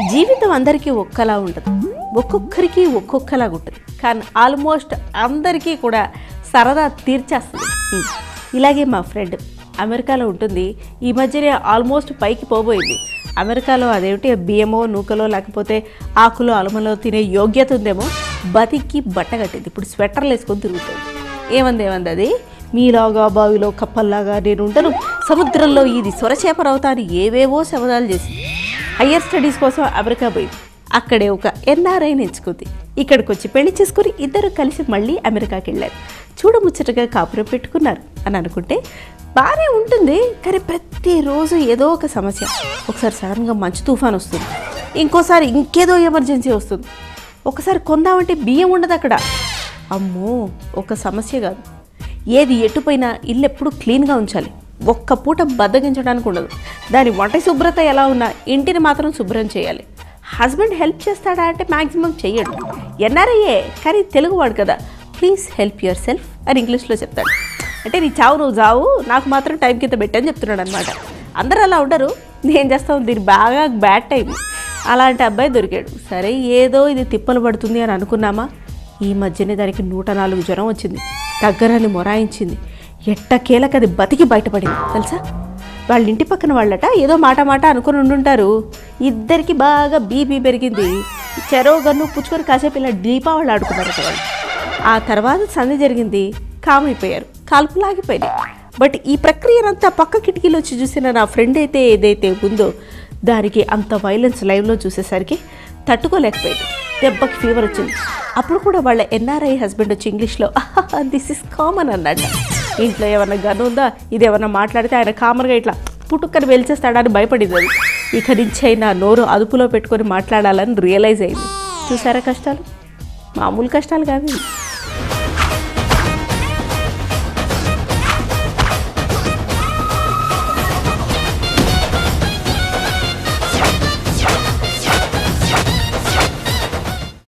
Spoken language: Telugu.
జీవితం అందరికీ ఒక్కలా ఉండదు ఒక్కొక్కరికి ఒక్కొక్కలాగా ఉంటుంది కానీ ఆల్మోస్ట్ అందరికీ కూడా సరదా తీర్చేస్తుంది ఉమ్. ఇలాగే మా ఫ్రెండ్ అమెరికాలో ఉంటుంది ఈ మధ్యనే ఆల్మోస్ట్ పైకి పోబోయింది అమెరికాలో అదేమిటి బియ్యమో నూకలో లేకపోతే ఆకులో అలమలో తినే యోగ్యత ఉందేమో బతికి బట్ట కట్టింది ఇప్పుడు స్వెటర్లు వేసుకొని తిరుగుతుంది ఏమంది ఏమంది అది మీలాగా బావిలో కప్పల్లాగా నేను ఉండను సముద్రంలో ఇది సొరచేపరవుతా అని ఏవేవో శబదాలు చేసి హయ్యర్ స్టడీస్ కోసం అమెరికా పోయింది అక్కడే ఒక ఎన్ఆర్ఐని ఎంచుకుంది ఇక్కడికి వచ్చి పెళ్లి చేసుకుని ఇద్దరు కలిసి మళ్ళీ అమెరికాకి వెళ్ళారు చూడముచ్చటగా కాపురం పెట్టుకున్నారు అని అనుకుంటే బాగానే ఉంటుంది కానీ ప్రతిరోజు ఏదో ఒక సమస్య ఒకసారి సడన్గా మంచు తుఫాన్ వస్తుంది ఇంకోసారి ఇంకేదో ఎమర్జెన్సీ వస్తుంది ఒకసారి కొందామంటే బియ్యం ఉండదు అక్కడ అమ్మో ఒక సమస్య కాదు ఏది ఎటుపోయినా ఇల్లు ఎప్పుడు క్లీన్గా ఉంచాలి ఒక్క పూట బద్దగించడానికి ఉండదు దాని వంట శుభ్రత ఎలా ఉన్నా ఇంటిని మాత్రం శుభ్రం చేయాలి హస్బెండ్ హెల్ప్ చేస్తాడా అంటే మ్యాక్సిమం చెయ్యడు ఎన్ఆర్ఐఏ కానీ తెలుగువాడు కదా ప్లీజ్ హెల్ప్ యువర్ సెల్ఫ్ అని ఇంగ్లీష్లో చెప్తాడు అంటే నీ చావు నువ్వు చావు నాకు మాత్రం టైం కింద పెట్టని చెప్తున్నాడు అనమాట అందరూ అలా ఉండరు నేను చేస్తాను దీన్ని బాగా బ్యాడ్ టైం అలాంటి అబ్బాయి దొరికాడు సరే ఏదో ఇది తిప్పలు పడుతుంది అని అనుకున్నామా ఈ మధ్యనే దానికి నూట నాలుగు జ్వరం వచ్చింది దగ్గరని మొరాయించింది ఎట్టకేలకు అది బతికి బయటపడింది తెలుసా వాళ్ళ ఇంటి పక్కన వాళ్ళట ఏదో మాట మాట అనుకుని ఉండుంటారు ఇద్దరికి బాగా బీపీ పెరిగింది చెరో గన్ను పుచ్చుకొని కాసేపు ఇలా దీపావళి ఆడుకున్నారట వాళ్ళు ఆ తర్వాత సంధి జరిగింది కామైపోయారు కాల్పులు ఆగిపోయినాయి బట్ ఈ ప్రక్రియనంతా పక్క కిటికీలో వచ్చి చూసిన నా ఫ్రెండ్ అయితే ఏదైతే ఉందో దానికి అంత వైలెన్స్ లైవ్లో చూసేసరికి తట్టుకోలేకపోయింది దెబ్బకి ఫీవర్ వచ్చింది అప్పుడు కూడా వాళ్ళ ఎన్ఆర్ఐ హస్బెండ్ వచ్చి ఇంగ్లీష్లో దిస్ ఇస్ కామన్ అన్నట్ట ఇంట్లో ఏమన్నా గన్ ఉందా ఇది ఏమన్నా మాట్లాడితే ఆయన కామన్గా ఇట్లా పుట్టుక్కని వెలిచేస్తాడని భయపడింది అది ఇక నుంచి అయినా నోరు అదుపులో పెట్టుకొని మాట్లాడాలని రియలైజ్ అయింది చూసారా కష్టాలు మామూలు కష్టాలు కాదు ఇవి.